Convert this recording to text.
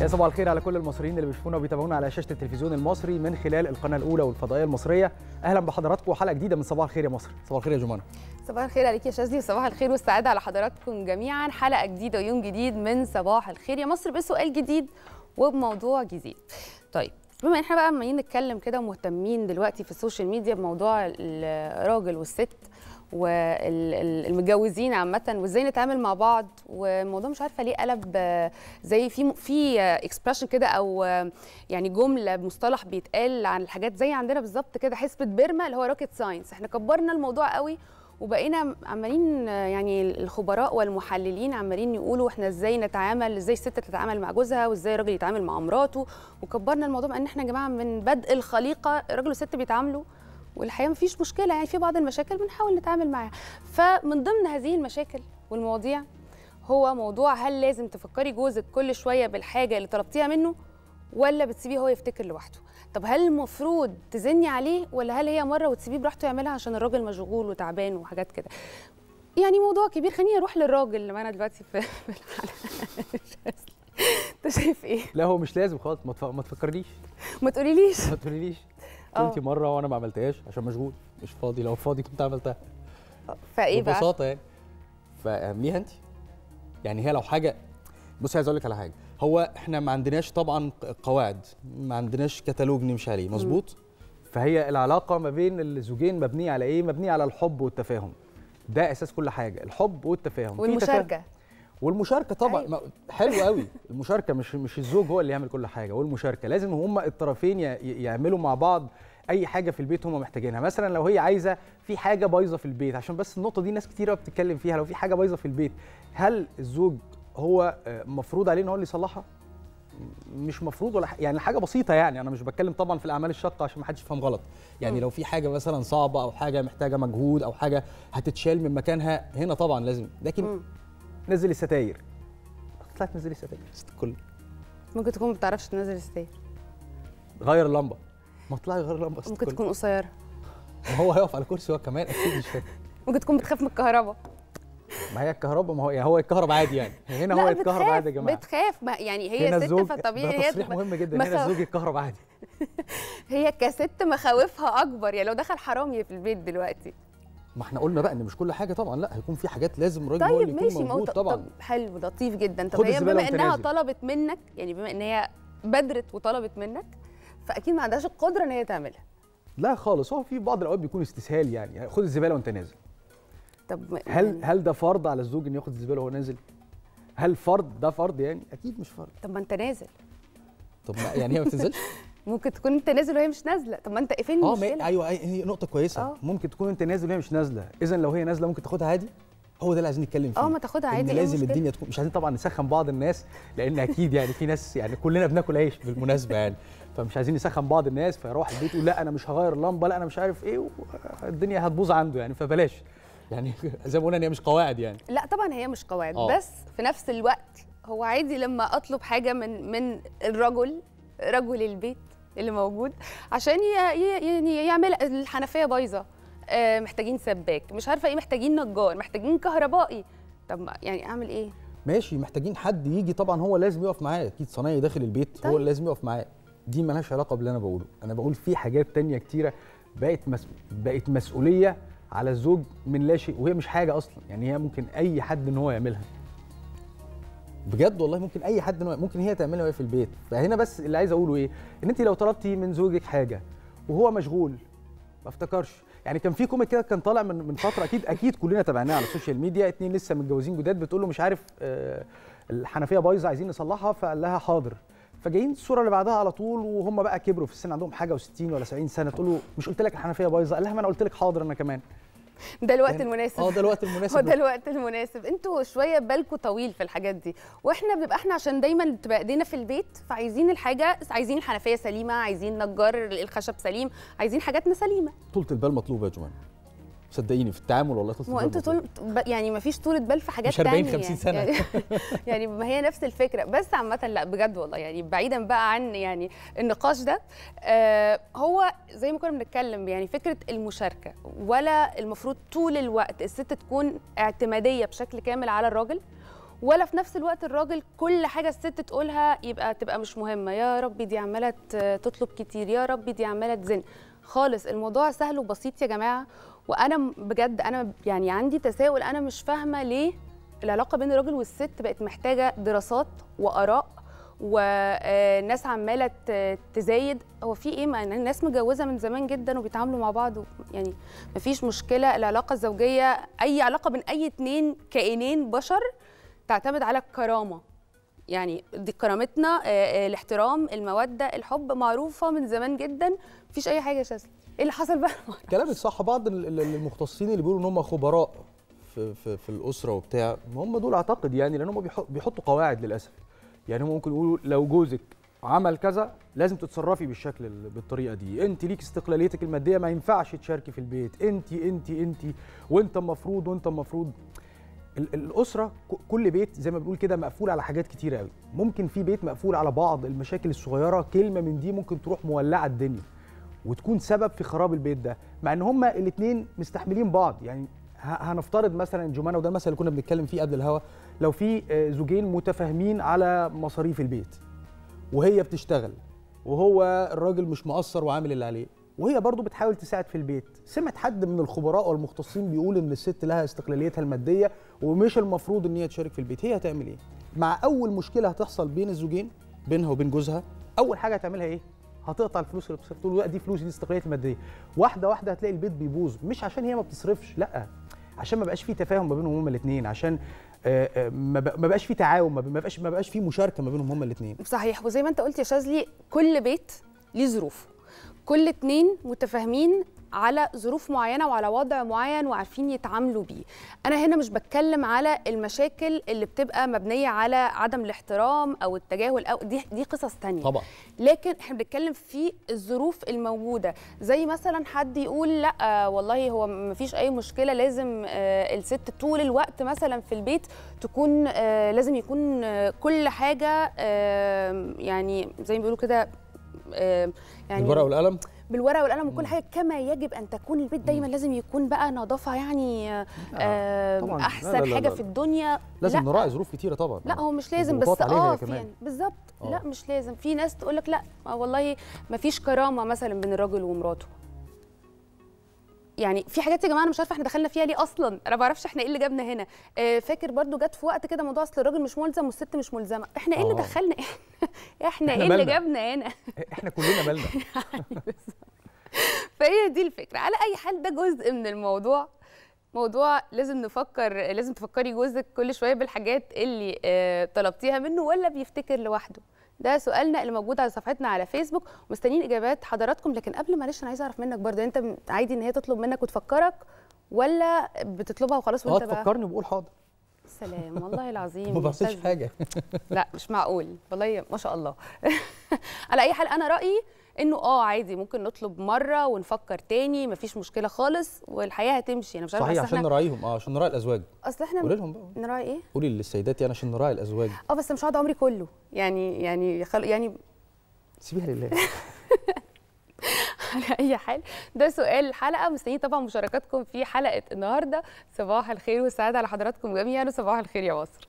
يا صباح الخير على كل المصريين اللي بيشوفونا وبيتابعونا على شاشه التلفزيون المصري من خلال القناه الاولى والفضائيه المصريه اهلا بحضراتكم وحلقه جديده من صباح الخير يا مصر صباح الخير يا جمانه صباح الخير عليك يا شاذلي وصباح الخير والسعاده على حضراتكم جميعا حلقه جديده ويوم جديد من صباح الخير يا مصر بسؤال جديد وبموضوع جديد طيب بما ان احنا بقى عمالين نتكلم كده ومهتمين دلوقتي في السوشيال ميديا بموضوع الراجل والست والمتجوزين عامه وازاي نتعامل مع بعض والموضوع مش عارفه ليه قلب زي في في اكسبريشن كده او يعني جمله مصطلح بيتقال عن الحاجات زي عندنا بالظبط كده حسبه بيرما اللي هو روكيت ساينس احنا كبرنا الموضوع قوي وبقينا عمالين يعني الخبراء والمحللين عمالين يقولوا احنا ازاي نتعامل ازاي الست تتعامل مع جوزها وازاي الراجل يتعامل مع مراته وكبرنا الموضوع مع ان احنا يا جماعه من بدء الخليقه الراجل والست بيتعاملوا والحقيقه مفيش مشكله يعني في بعض المشاكل بنحاول نتعامل معاها فمن ضمن هذه المشاكل والمواضيع هو موضوع هل لازم تفكري جوزك كل شويه بالحاجه اللي طلبتيها منه ولا بتسيبيه هو يفتكر لوحده طب هل المفروض تزني عليه ولا هل هي مره وتسيبيه براحته يعملها عشان الراجل مشغول وتعبان وحاجات كده يعني موضوع كبير خليني اروح للراجل اللي معانا دلوقتي في الحلقه انت شايف ايه لا هو مش لازم خالص ما, تف... ما تفكرنيش ما تقوليليش ما تقوليليش قلتي مره وانا ما عملتهاش عشان مشغول مش فاضي لو فاضي كنت عملتها فايه بقى ببساطه يعني فاهميها انت يعني هي لو حاجه بصي عايز اقول لك على حاجه هو احنا ما عندناش طبعا قواعد ما عندناش كتالوج نمشي عليه مظبوط فهي العلاقه ما بين الزوجين مبنيه على ايه مبنيه على الحب والتفاهم ده اساس كل حاجه الحب والتفاهم والمشاركه والمشاركه طبعا أيوة. حلو قوي المشاركه مش مش الزوج هو اللي يعمل كل حاجه والمشاركه لازم هما الطرفين يعملوا مع بعض اي حاجه في البيت هم محتاجينها مثلا لو هي عايزه في حاجه بايظه في البيت عشان بس النقطه دي ناس كتيره بتتكلم فيها لو في حاجه بايظه في البيت هل الزوج هو مفروض عليه ان هو اللي يصلحها مش مفروض ولا يعني حاجه بسيطه يعني انا مش بتكلم طبعا في الاعمال الشاقه عشان ما حدش يفهم غلط يعني م. لو في حاجه مثلا صعبه او حاجه محتاجه مجهود او حاجه هتتشال من مكانها هنا طبعا لازم لكن م. نزل الستاير طلعت تنزلي الستاير الكل ممكن تكون ما بتعرفش تنزل الستاير غير اللمبه ما طلعي غير اللمبه ممكن تكون قصيره ما هو هيقف على كرسي هو كمان اكيد مش فاهم ممكن تكون بتخاف من الكهرباء ما هي الكهرباء ما هو يعني هو يتكهرب عادي يعني هنا هو يتكهرب عادي يا جماعه بتخاف ما يعني هي ست فطبيعي هي تصريح مهم جدا هنا الزوج يتكهرب عادي هي كست مخاوفها اكبر يعني لو دخل حرامي في البيت دلوقتي ما احنا قلنا بقى ان مش كل حاجه طبعا لا هيكون في حاجات لازم الراجل طيب هو اللي يكون موجود طبعا طب حلو لطيف جدا طب هي بما انها طلبت منك يعني بما ان هي بدرت وطلبت منك فاكيد ما عندهاش القدره ان هي تعملها لا خالص هو في بعض الاوقات بيكون استسهال يعني, يعني خد الزباله وانت نازل طب هل يعني هل ده فرض على الزوج انه ياخد الزباله وهو نازل هل فرض ده فرض يعني اكيد مش فرض طب ما انت نازل طب ما يعني هي ما بتنزلش ممكن تكون انت نازل وهي مش نازله طب ما انت فين اه ايوه هي نقطه كويسه أوه. ممكن تكون انت نازل وهي مش نازله اذا لو هي نازله ممكن تاخدها عادي هو ده اللي عايزين نتكلم فيه اه ما تاخدها عادي إن لازم الدنيا تكون مش عايزين طبعا نسخن بعض الناس لان اكيد يعني في ناس يعني كلنا بناكل عيش بالمناسبه يعني فمش عايزين نسخن بعض الناس فيروح البيت يقول لا انا مش هغير اللمبه لا انا مش عارف ايه الدنيا هتبوظ عنده يعني فبلاش يعني زي ما قلنا ان هي مش قواعد يعني لا طبعا هي مش قواعد أوه. بس في نفس الوقت هو عادي لما اطلب حاجه من من الرجل رجل البيت اللي موجود عشان يعني يعمل الحنفيه بايظه آه محتاجين سباك مش عارفه ايه محتاجين نجار محتاجين كهربائي طب يعني اعمل ايه ماشي محتاجين حد يجي طبعا هو لازم يقف معاه اكيد صنايعي داخل البيت طيب. هو اللي لازم يقف معاه دي مالهاش علاقه باللي انا بقوله انا بقول في حاجات تانية كتيره بقت مس... بقت مسؤوليه على الزوج من لا شيء وهي مش حاجه اصلا يعني هي ممكن اي حد ان هو يعملها بجد والله ممكن اي حد ممكن هي تعملها وهي في البيت فهنا بس اللي عايز اقوله ايه ان انت لو طلبتي من زوجك حاجه وهو مشغول ما افتكرش يعني كان في كوميك كده كان طالع من من فتره اكيد اكيد كلنا تابعناه على السوشيال ميديا اتنين لسه متجوزين جداد بتقول له مش عارف آه الحنفيه بايظه عايزين نصلحها فقال لها حاضر فجايين الصوره اللي بعدها على طول وهم بقى كبروا في السن عندهم حاجه و60 ولا 70 سنه تقول له مش قلت لك الحنفيه بايظه قال لها ما انا قلت لك حاضر انا كمان ده الوقت المناسب اه ده الوقت المناسب هو ده الوقت المناسب انتوا شويه بالكم طويل في الحاجات دي واحنا بنبقى احنا عشان دايما بتبقى ايدينا في البيت فعايزين الحاجه عايزين الحنفيه سليمه عايزين نجار الخشب سليم عايزين حاجاتنا سليمه طولة البال مطلوبه يا جمان صدقيني في التعامل والله طولة البال انتوا طول يعني ما فيش طولة بال في حاجات مش 40 50 سنه يعني, يعني ما هي نفس الفكره بس عامه لا بجد والله يعني بعيدا بقى عن يعني النقاش ده آه هو زي ما كنا بنتكلم يعني فكره المشاركه ولا المفروض طول الوقت الست تكون اعتماديه بشكل كامل على الراجل ولا في نفس الوقت الراجل كل حاجه الست تقولها يبقى تبقى مش مهمه يا ربي دي عماله ت- تطلب كتير يا ربي دي عماله تزن خالص الموضوع سهل وبسيط يا جماعه وانا م- بجد انا يعني عندي تساؤل انا مش فاهمه ليه العلاقه بين الراجل والست بقت محتاجه دراسات واراء وناس عماله ت- تزايد هو في ايه ما الناس متجوزه من زمان جدا وبيتعاملوا مع بعض و- يعني مفيش مشكله العلاقه الزوجيه اي علاقه بين اي اتنين كائنين بشر تعتمد على الكرامه يعني دي كرامتنا آه، آه، الاحترام الموده الحب معروفه من زمان جدا مفيش اي حاجه يا شاذلي ايه اللي حصل بقى كلامك صح بعض ال- ال- المختصين اللي بيقولوا ان هم خبراء في, في, في الاسره وبتاع هم دول اعتقد يعني لان هم بيح- بيحطوا قواعد للاسف يعني هم ممكن يقولوا لو جوزك عمل كذا لازم تتصرفي بالشكل ال- بالطريقه دي انت ليك استقلاليتك الماديه ما ينفعش تشاركي في البيت انت انت انت وانت المفروض وانت المفروض ال- الاسره ك- كل بيت زي ما بنقول كده مقفول على حاجات كتيره قوي ممكن في بيت مقفول على بعض المشاكل الصغيره كلمه من دي ممكن تروح مولعه الدنيا وتكون سبب في خراب البيت ده مع ان هما الاثنين مستحملين بعض يعني ه- هنفترض مثلا جمانه وده المثل اللي كنا بنتكلم فيه قبل الهوا لو في آه، زوجين متفاهمين على مصاريف البيت وهي بتشتغل وهو الراجل مش مقصر وعامل اللي عليه وهي برضه بتحاول تساعد في البيت سمعت حد من الخبراء والمختصين بيقول ان الست لها استقلاليتها الماديه ومش المفروض ان هي تشارك في البيت هي هتعمل ايه مع اول مشكله هتحصل بين الزوجين بينها وبين جوزها اول حاجه هتعملها ايه هتقطع الفلوس اللي بتصرف تقول لا دي فلوسي دي استقلاليتي الماديه واحده واحده هتلاقي البيت بيبوظ مش عشان هي ما بتصرفش لا عشان ما بقاش في تفاهم ما بينهم هما الاثنين عشان آه، آه، ما بق- ما بقاش في تعاون ما ب- ما بقاش ما بقاش في مشاركه ما بينهم هما الاثنين صحيح وزي ما انت قلت يا شاذلي كل بيت ليه ظروفه كل اتنين متفاهمين على ظروف معينه وعلى وضع معين وعارفين يتعاملوا بيه انا هنا مش بتكلم على المشاكل اللي بتبقى مبنيه على عدم الاحترام او التجاهل او دي دي قصص تانية طبعا لكن احنا بنتكلم في الظروف الموجوده زي مثلا حد يقول لا والله هو مفيش اي مشكله لازم آه، الست طول الوقت مثلا في البيت تكون آه، لازم يكون آه، كل حاجه آه، يعني زي ما بيقولوا كده آه، يعني الورقه والقلم بالورقه والقلم وكل حاجه كما يجب ان تكون البيت دايما لازم يكون بقى نظافه يعني آه، آه، طبعاً. لا، احسن لا، لا، حاجه لا. في الدنيا لازم لا. نراعي ظروف كتيره طبعا لا هو مش لازم بس وضغوطات عليها اه هي في كمان. يعني بالظبط آه. لا مش لازم في ناس تقول لك لا آه والله ما فيش كرامه مثلا بين الراجل ومراته يعني في حاجات يا جماعه انا مش عارفه احنا دخلنا فيها ليه اصلا انا ما بعرفش احنا ايه اللي جابنا هنا آه فاكر برضو جت في وقت كده موضوع اصل الراجل مش ملزم والست مش ملزمه احنا ايه اللي آه. دخلنا احنا إحنا ايه اللي مالنا؟ جابنا هنا احنا كلنا مالنا فهي دي الفكره على اي حال ده جزء من الموضوع موضوع لازم نفكر لازم تفكري جوزك كل شويه بالحاجات اللي آه، طلبتيها منه ولا بيفتكر لوحده ده سؤالنا اللي موجود على صفحتنا على فيسبوك ومستنيين اجابات حضراتكم لكن قبل معلش انا عايزه اعرف منك برضه انت م- عادي ان هي تطلب منك وتفكرك ولا بتطلبها وخلاص اه وانت بقى تفكرني وبقول حاضر سلام والله العظيم ما بحسبش ممتاز. حاجه لا مش معقول والله ما شاء الله على اي حال انا رايي انه اه عادي ممكن نطلب مره ونفكر تاني مفيش مشكله خالص والحياه هتمشي انا مش عارفه صحيح أصل عشان احنا نراعيهم اه عشان نراعي الازواج اصل احنا قولي لهم بقى نراعي ايه قولي للسيدات يعني عشان نراعي الازواج اه بس مش هقعد عمري كله يعني يعني خل... يعني سيبيها لله على اي حال ده سؤال الحلقه مستنيين طبعا مشاركاتكم في حلقه النهارده صباح الخير والسعاده على حضراتكم جميعا وصباح الخير يا مصر